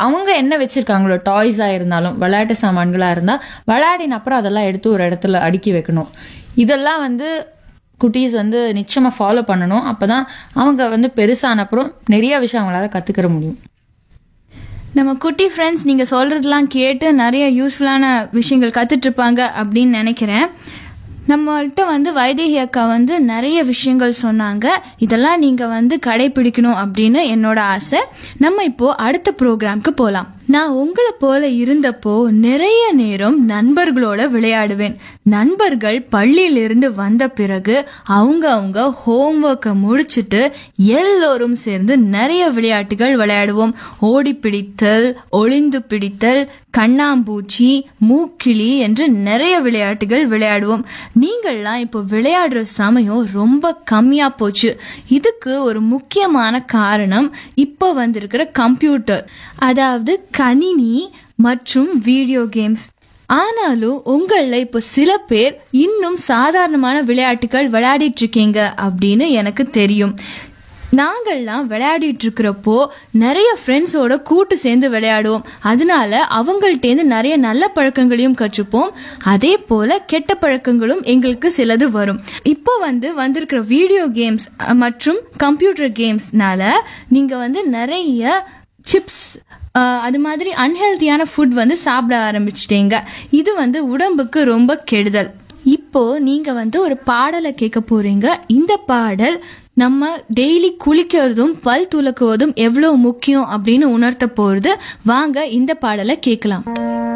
அவங்க என்ன வச்சிருக்காங்களோ டாய்ஸா இருந்தாலும் விளையாட்டு சாமான்களா இருந்தா விளையாடின அப்புறம் அதெல்லாம் எடுத்து ஒரு இடத்துல அடுக்கி வைக்கணும் இதெல்லாம் வந்து குட்டீஸ் வந்து நிச்சயமா ஃபாலோ பண்ணணும் அப்பதான் அவங்க வந்து பெருசான அப்புறம் நிறைய விஷயம் அவங்களால கத்துக்கிற முடியும் நம்ம குட்டி ஃப்ரெண்ட்ஸ் நீங்கள் சொல்கிறதெல்லாம் கேட்டு நிறைய யூஸ்ஃபுல்லான விஷயங்கள் கற்றுட்ருப்பாங்க அப்படின்னு நினைக்கிறேன் நம்மள்ட்ட வந்து வைதேகி அக்கா வந்து நிறைய விஷயங்கள் சொன்னாங்க இதெல்லாம் நீங்கள் வந்து கடைபிடிக்கணும் அப்படின்னு என்னோட ஆசை நம்ம இப்போ அடுத்த ப்ரோக்ராம்க்கு போகலாம் நான் உங்களை போல இருந்தப்போ நிறைய நேரம் நண்பர்களோட விளையாடுவேன் நண்பர்கள் பள்ளியிலிருந்து வந்த பிறகு அவங்க அவங்க ஹோம்ஒர்க்கை முடிச்சுட்டு எல்லோரும் சேர்ந்து நிறைய விளையாட்டுகள் விளையாடுவோம் ஓடி பிடித்தல் ஒளிந்து பிடித்தல் கண்ணாம்பூச்சி மூக்கிளி என்று நிறைய விளையாட்டுகள் விளையாடுவோம் நீங்கள்லாம் இப்போ விளையாடுற சமயம் ரொம்ப கம்மியா போச்சு இதுக்கு ஒரு முக்கியமான காரணம் இப்போ வந்திருக்கிற கம்ப்யூட்டர் அதாவது கணினி மற்றும் வீடியோ கேம்ஸ் ஆனாலும் உங்களில் இப்போ சில பேர் இன்னும் சாதாரணமான விளையாட்டுகள் விளையாடிட்டு இருக்கீங்க அப்படின்னு எனக்கு தெரியும் நாங்கள்லாம் விளையாடிட்டு இருக்கிறப்போ நிறைய ஃப்ரெண்ட்ஸோட கூட்டு சேர்ந்து விளையாடுவோம் அதனால அவங்கள்ட்டேருந்து நிறைய நல்ல பழக்கங்களையும் கற்றுப்போம் அதே போல கெட்ட பழக்கங்களும் எங்களுக்கு சிலது வரும் இப்போ வந்து வந்திருக்கிற வீடியோ கேம்ஸ் அஹ், மற்றும் கம்ப்யூட்டர் கேம்ஸ்னால நீங்க வந்து நிறைய சிப்ஸ் அது மாதிரி அன்ஹெல்தியான ஃபுட் வந்து சாப்பிட ஆரம்பிச்சிட்டீங்க இது வந்து உடம்புக்கு ரொம்ப கெடுதல் இப்போ நீங்க வந்து ஒரு பாடலை கேட்க போறீங்க இந்த பாடல் நம்ம டெய்லி குளிக்கிறதும் பல் துலக்குவதும் எவ்வளவு முக்கியம் அப்படின்னு உணர்த்த போறது வாங்க இந்த பாடலை கேட்கலாம்